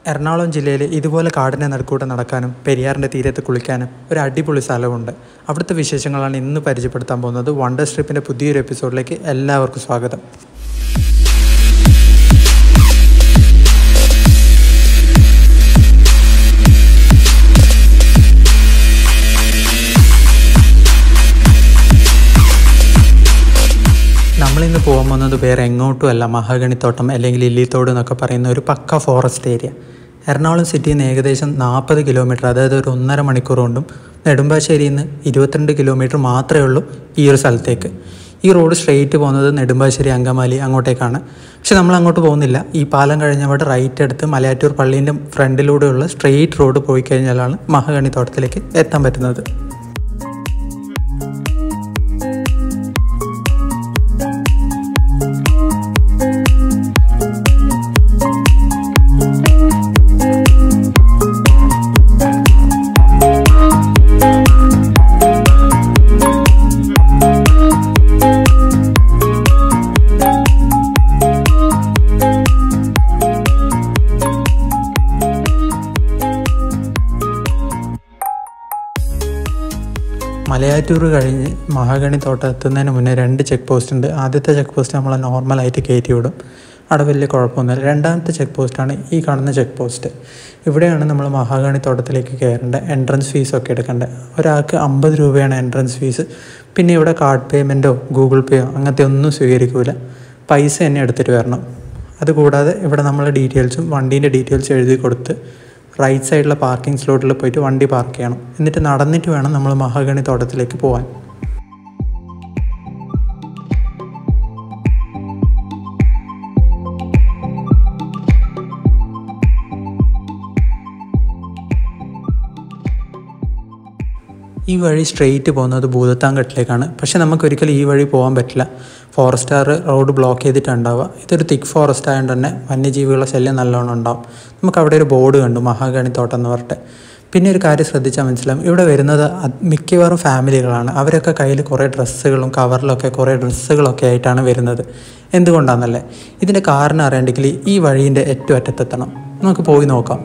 എറണാകുളം ജില്ലയിൽ ഇതുപോലെ കാടിൻ്റെ നടുക്കൂടെ നടക്കാനും പെരിയാറിൻ്റെ തീരത്ത് കുളിക്കാനും ഒരു അടിപൊളി സ്ഥലമുണ്ട് അവിടുത്തെ വിശേഷങ്ങളാണ് ഇന്ന് പരിചയപ്പെടുത്താൻ പോകുന്നത് വണ്ടർ സ്ട്രിപ്പിൻ്റെ പുതിയൊരു എപ്പിസോഡിലേക്ക് എല്ലാവർക്കും സ്വാഗതം നമ്മളിന്ന് പോകാൻ പോകുന്നത് വേറെ എങ്ങോട്ടും അല്ല മഹാഗണിത്തോട്ടം അല്ലെങ്കിൽ ഇല്ലിത്തോട് എന്നൊക്കെ പറയുന്ന ഒരു പക്ക ഫോറസ്റ്റ് ഏരിയ എറണാകുളം സിറ്റിയിൽ നിന്ന് ഏകദേശം നാൽപ്പത് കിലോമീറ്റർ അതായത് ഒരു ഒന്നര മണിക്കൂർ കൊണ്ടും നെടുമ്പാശ്ശേരിയിൽ നിന്ന് ഇരുപത്തിരണ്ട് കിലോമീറ്റർ മാത്രമേ ഉള്ളൂ ഈ ഒരു സ്ഥലത്തേക്ക് ഈ റോഡ് സ്ട്രെയിറ്റ് പോകുന്നത് നെടുമ്പാശ്ശേരി അങ്കമാലി അങ്ങോട്ടേക്കാണ് പക്ഷെ നമ്മൾ അങ്ങോട്ട് പോകുന്നില്ല ഈ പാലം കഴിഞ്ഞവിടെ റൈറ്റ് എടുത്ത് മലയാറ്റൂർ പള്ളീൻ്റെ ഫ്രണ്ടിലൂടെയുള്ള സ്ട്രെയിറ്റ് റോഡ് പോയി കഴിഞ്ഞാലാണ് മഹാഗണിത്തോട്ടത്തിലേക്ക് എത്താൻ പറ്റുന്നത് മലയാറ്റൂർ കഴിഞ്ഞ് മഹാഗണി തോട്ടം എത്തുന്നതിന് മുന്നേ രണ്ട് ചെക്ക് പോസ്റ്റ് ഉണ്ട് ആദ്യത്തെ ചെക്ക് പോസ്റ്റ് നമ്മൾ നോർമലായിട്ട് കയറ്റി വിടും അവിടെ വലിയ കുഴപ്പമൊന്നുമില്ല രണ്ടാമത്തെ ചെക്ക് പോസ്റ്റാണ് ഈ കാണുന്ന ചെക്ക് പോസ്റ്റ് ഇവിടെയാണ് നമ്മൾ മഹാഗണി തോട്ടത്തിലേക്ക് കയറേണ്ട എൻട്രൻസ് ഫീസൊക്കെ എടുക്കേണ്ടത് ഒരാൾക്ക് അമ്പത് രൂപയാണ് എൻട്രൻസ് ഫീസ് പിന്നെ ഇവിടെ കാർഡ് പേയ്മെൻറ്റോ ഗൂഗിൾ പേയോ അങ്ങനത്തെ ഒന്നും സ്വീകരിക്കില്ല പൈസ തന്നെ എടുത്തിട്ട് വരണം അതുകൂടാതെ ഇവിടെ നമ്മളെ ഡീറ്റെയിൽസും വണ്ടീൻ്റെ ഡീറ്റെയിൽസും എഴുതി കൊടുത്ത് റൈറ്റ് സൈഡിലെ പാർക്കിംഗ് സ്ലോട്ടിൽ പോയിട്ട് വണ്ടി പാർക്ക് ചെയ്യണം എന്നിട്ട് നടന്നിട്ട് വേണം നമ്മൾ മഹാഗണി തോട്ടത്തിലേക്ക് പോകാൻ ഈ വഴി സ്ട്രെയിറ്റ് പോകുന്നത് ഭൂതത്താങ്കട്ടിലേക്കാണ് പക്ഷെ നമുക്കൊരിക്കലും ഈ വഴി പോകാൻ പറ്റില്ല ഫോറസ്റ്റാർ റോഡ് ബ്ലോക്ക് ചെയ്തിട്ടുണ്ടാവുക ഇതൊരു തിക്ക് ഫോറസ്റ്റ് ആയതുകൊണ്ട് തന്നെ വന്യജീവികളുടെ ശല്യം നല്ലോണം ഉണ്ടാവും നമുക്ക് അവിടെ ഒരു ബോർഡ് കണ്ടു മഹാഗണി തോട്ടം എന്ന് പറഞ്ഞിട്ട് പിന്നെ ഒരു കാര്യം ശ്രദ്ധിച്ചാൽ മനസ്സിലാവും ഇവിടെ വരുന്നത് അത് മിക്കവാറും ഫാമിലികളാണ് അവരൊക്കെ കയ്യിൽ കുറേ ഡ്രസ്സുകളും കവറിലൊക്കെ കുറേ ഡ്രസ്സുകളൊക്കെ ആയിട്ടാണ് വരുന്നത് എന്തുകൊണ്ടാണെന്നല്ലേ ഇതിൻ്റെ കാരണം അറിയണ്ടെങ്കിൽ ഈ വഴീൻ്റെ ഏറ്റവും അറ്റത്തെത്തണം നമുക്ക് പോയി നോക്കാം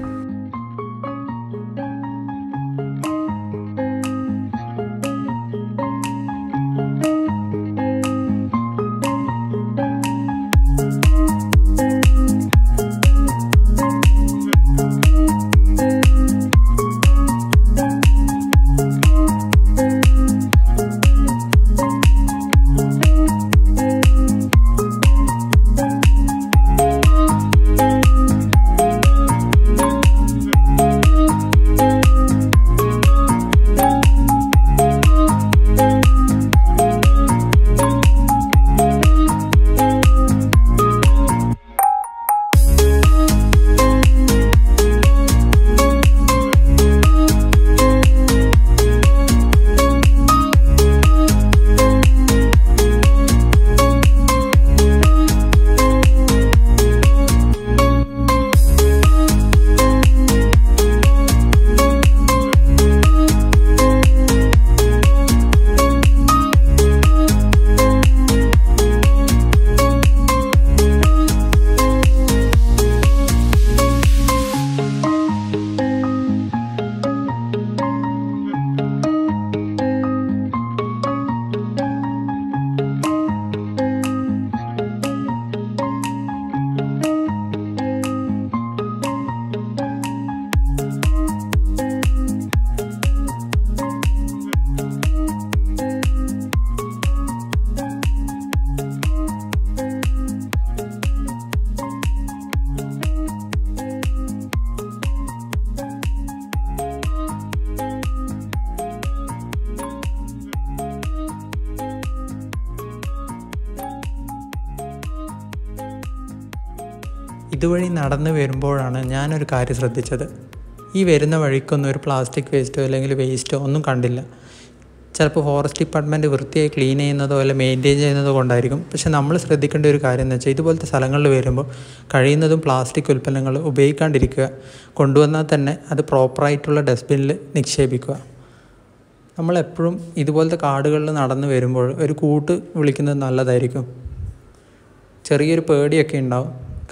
ഇതുവഴി നടന്നു വരുമ്പോഴാണ് ഞാനൊരു കാര്യം ശ്രദ്ധിച്ചത് ഈ വരുന്ന വഴിക്കൊന്നും ഒരു പ്ലാസ്റ്റിക് വേസ്റ്റോ അല്ലെങ്കിൽ വേസ്റ്റോ ഒന്നും കണ്ടില്ല ചിലപ്പോൾ ഫോറസ്റ്റ് ഡിപ്പാർട്ട്മെൻറ്റ് വൃത്തിയായി ക്ലീൻ ചെയ്യുന്നതോ അല്ല മെയിൻറ്റെയിൻ ചെയ്യുന്നതോ കൊണ്ടായിരിക്കും പക്ഷെ നമ്മൾ ശ്രദ്ധിക്കേണ്ട ഒരു കാര്യം എന്ന് വെച്ചാൽ ഇതുപോലത്തെ സ്ഥലങ്ങളിൽ വരുമ്പോൾ കഴിയുന്നതും പ്ലാസ്റ്റിക് ഉൽപ്പന്നങ്ങൾ ഉപയോഗിക്കാണ്ടിരിക്കുക കൊണ്ടുവന്നാൽ തന്നെ അത് പ്രോപ്പറായിട്ടുള്ള ഡസ്റ്റ്ബിന്നിൽ നിക്ഷേപിക്കുക നമ്മളെപ്പോഴും ഇതുപോലത്തെ കാടുകളിൽ നടന്നു വരുമ്പോൾ ഒരു കൂട്ട് വിളിക്കുന്നത് നല്ലതായിരിക്കും ചെറിയൊരു പേടിയൊക്കെ ഉണ്ടാവും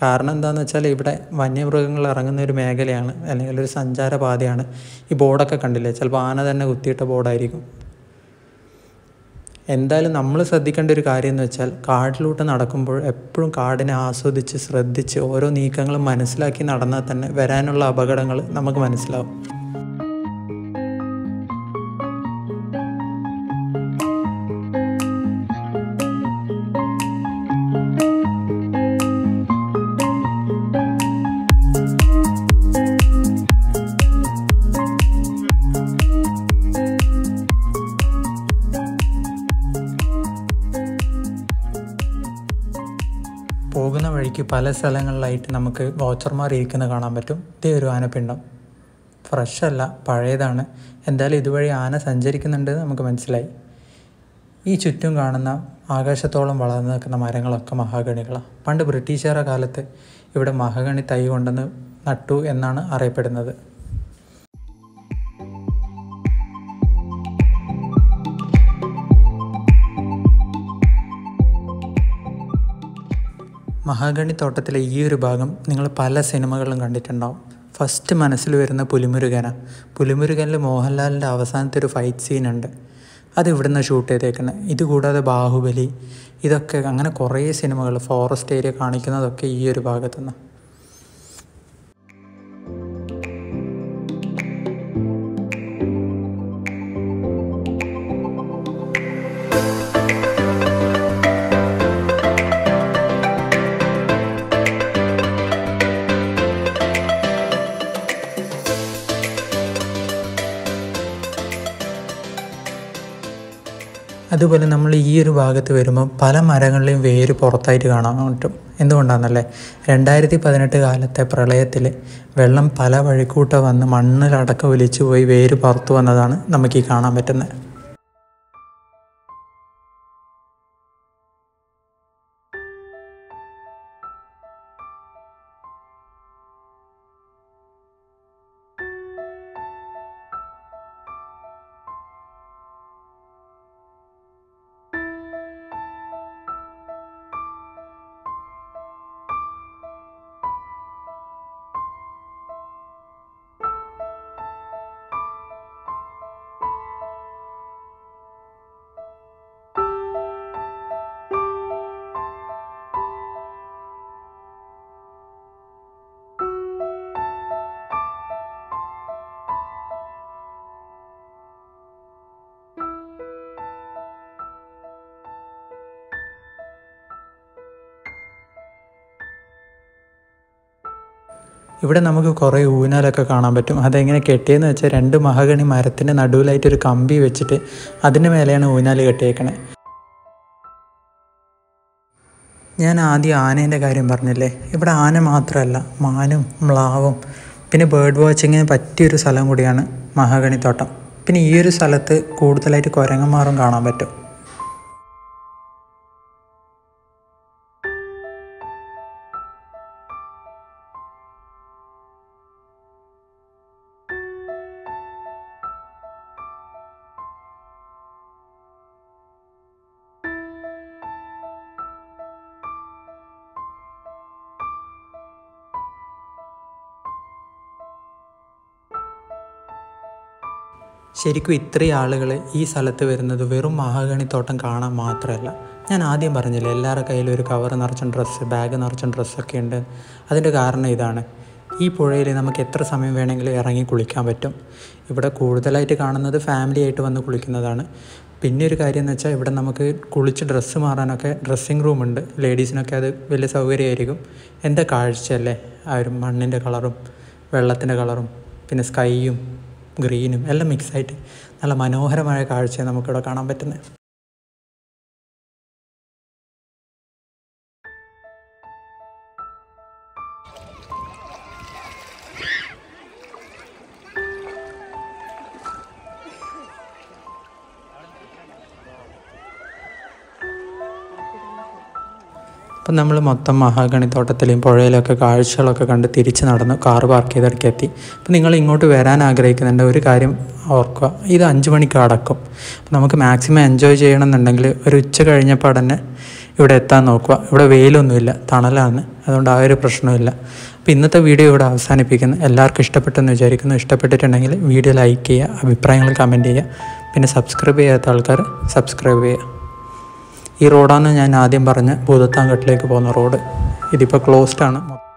കാരണം എന്താണെന്ന് വെച്ചാൽ ഇവിടെ വന്യമൃഗങ്ങൾ ഇറങ്ങുന്ന ഒരു മേഖലയാണ് അല്ലെങ്കിൽ ഒരു സഞ്ചാരപാതയാണ് ഈ ബോർഡൊക്കെ കണ്ടില്ലേ ചിലപ്പോൾ ആന തന്നെ കുത്തിയിട്ട ബോർഡായിരിക്കും എന്തായാലും നമ്മൾ ശ്രദ്ധിക്കേണ്ട ഒരു കാര്യം എന്ന് വെച്ചാൽ കാട്ടിലൂട്ട് നടക്കുമ്പോൾ എപ്പോഴും കാടിനെ ആസ്വദിച്ച് ശ്രദ്ധിച്ച് ഓരോ നീക്കങ്ങളും മനസ്സിലാക്കി നടന്നാൽ തന്നെ വരാനുള്ള അപകടങ്ങൾ നമുക്ക് മനസ്സിലാവും പോകുന്ന വഴിക്ക് പല സ്ഥലങ്ങളിലായിട്ട് നമുക്ക് വാച്ചർമാർ ഇരിക്കുന്ന കാണാൻ പറ്റും ഇതേ ഒരു ആനപ്പിണ്ടം ഫ്രഷ് അല്ല പഴയതാണ് എന്തായാലും ഇതുവഴി ആന സഞ്ചരിക്കുന്നുണ്ട് നമുക്ക് മനസ്സിലായി ഈ ചുറ്റും കാണുന്ന ആകാശത്തോളം വളർന്നു നിൽക്കുന്ന മരങ്ങളൊക്കെ മഹാഗണികളാണ് പണ്ട് ബ്രിട്ടീഷുകാരുടെ കാലത്ത് ഇവിടെ മഹാഗണി തൈ കൊണ്ടുവന്ന് നട്ടു എന്നാണ് അറിയപ്പെടുന്നത് മഹാഗണി തോട്ടത്തിലെ ഈ ഒരു ഭാഗം നിങ്ങൾ പല സിനിമകളിലും കണ്ടിട്ടുണ്ടാവും ഫസ്റ്റ് മനസ്സിൽ വരുന്ന പുലിമുരുകന പുലിമുരുകനിൽ മോഹൻലാലിൻ്റെ അവസാനത്തെ ഒരു ഫൈറ്റ് സീനുണ്ട് അത് ഇവിടുന്ന് ഷൂട്ട് ചെയ്തേക്കുന്നത് ഇതുകൂടാതെ ബാഹുബലി ഇതൊക്കെ അങ്ങനെ കുറേ സിനിമകൾ ഫോറസ്റ്റ് ഏരിയ കാണിക്കുന്നതൊക്കെ ഈ ഒരു ഭാഗത്തുനിന്ന് അതുപോലെ നമ്മൾ ഈ ഒരു ഭാഗത്ത് വരുമ്പോൾ പല മരങ്ങളിലെയും വേര് പുറത്തായിട്ട് കാണാൻ പറ്റും എന്തുകൊണ്ടാണെന്നല്ലേ രണ്ടായിരത്തി പതിനെട്ട് കാലത്തെ പ്രളയത്തിൽ വെള്ളം പല വഴിക്കൂട്ട വന്ന് മണ്ണിലടക്കം ഒലിച്ചു പോയി വേര് പുറത്തു വന്നതാണ് നമുക്ക് ഈ കാണാൻ പറ്റുന്നത് ഇവിടെ നമുക്ക് കുറേ ഊനാലൊക്കെ കാണാൻ പറ്റും അതെങ്ങനെ കെട്ടിയെന്ന് വെച്ചാൽ രണ്ട് മഹാഗണി മരത്തിൻ്റെ നടുവിലായിട്ട് ഒരു കമ്പി വെച്ചിട്ട് അതിൻ്റെ മേലെയാണ് ഊനാല് കെട്ടിയേക്കണേ ഞാൻ ആദ്യം ആനേൻ്റെ കാര്യം പറഞ്ഞില്ലേ ഇവിടെ ആന മാത്രമല്ല മാനും മ്ലാവും പിന്നെ ബേർഡ് വാച്ചിങ്ങിന് പറ്റിയൊരു സ്ഥലം കൂടിയാണ് മഹാഗണി തോട്ടം പിന്നെ ഈ ഒരു സ്ഥലത്ത് കൂടുതലായിട്ട് കുരങ്ങന്മാരും കാണാൻ പറ്റും ശരിക്കും ഇത്രയും ആളുകൾ ഈ സ്ഥലത്ത് വരുന്നത് വെറും മഹാഗണിത്തോട്ടം കാണാൻ മാത്രമല്ല ഞാൻ ആദ്യം പറഞ്ഞില്ലേ എല്ലാവരുടെ കയ്യിലും ഒരു കവർ നിറച്ചും ഡ്രസ്സ് ബാഗ് നിറച്ചും ഡ്രസ്സൊക്കെ ഉണ്ട് അതിൻ്റെ കാരണം ഇതാണ് ഈ പുഴയിൽ നമുക്ക് എത്ര സമയം വേണമെങ്കിലും ഇറങ്ങി കുളിക്കാൻ പറ്റും ഇവിടെ കൂടുതലായിട്ട് കാണുന്നത് ഫാമിലി ആയിട്ട് വന്ന് കുളിക്കുന്നതാണ് പിന്നെ ഒരു കാര്യം എന്ന് വെച്ചാൽ ഇവിടെ നമുക്ക് കുളിച്ച് ഡ്രസ്സ് മാറാനൊക്കെ ഡ്രസ്സിങ് റൂമുണ്ട് ലേഡീസിനൊക്കെ അത് വലിയ സൗകര്യമായിരിക്കും എന്താ കാഴ്ചയല്ലേ ആ ഒരു മണ്ണിൻ്റെ കളറും വെള്ളത്തിൻ്റെ കളറും പിന്നെ സ്കൈയും ഗ്രീനും എല്ലാം മിക്സായിട്ട് നല്ല മനോഹരമായ കാഴ്ചയാണ് നമുക്കിവിടെ കാണാൻ പറ്റുന്നത് അപ്പോൾ അപ്പം നമ്മൾ മൊത്തം മഹാഗണി തോട്ടത്തിലെയും പുഴയിലൊക്കെ കാഴ്ചകളൊക്കെ കണ്ട് തിരിച്ച് നടന്നു കാറ് പാർക്ക് ചെയ്തിടയ്ക്ക് എത്തി അപ്പം നിങ്ങൾ ഇങ്ങോട്ട് വരാൻ ആഗ്രഹിക്കുന്നുണ്ട് ഒരു കാര്യം ഓർക്കുക ഇത് അഞ്ച് മണിക്ക് അടക്കും അപ്പം നമുക്ക് മാക്സിമം എൻജോയ് ചെയ്യണമെന്നുണ്ടെങ്കിൽ ഒരു ഉച്ച കഴിഞ്ഞപ്പോൾ തന്നെ ഇവിടെ എത്താൻ നോക്കുക ഇവിടെ വെയിലൊന്നുമില്ല തണലാണ് അതുകൊണ്ട് ആ ഒരു പ്രശ്നമില്ല അപ്പോൾ ഇന്നത്തെ വീഡിയോ ഇവിടെ അവസാനിപ്പിക്കുന്നു എല്ലാവർക്കും ഇഷ്ടപ്പെട്ടെന്ന് വിചാരിക്കുന്നു ഇഷ്ടപ്പെട്ടിട്ടുണ്ടെങ്കിൽ വീഡിയോ ലൈക്ക് ചെയ്യുക അഭിപ്രായങ്ങൾ കമൻറ്റ് ചെയ്യുക പിന്നെ സബ്സ്ക്രൈബ് ചെയ്യാത്ത ആൾക്കാർ സബ്സ്ക്രൈബ് ചെയ്യുക ഈ റോഡാണ് ഞാൻ ആദ്യം പറഞ്ഞ ഭൂതത്താൻകട്ടിലേക്ക് പോകുന്ന റോഡ് ഇതിപ്പോൾ ക്ലോസ്ഡ് ആണ്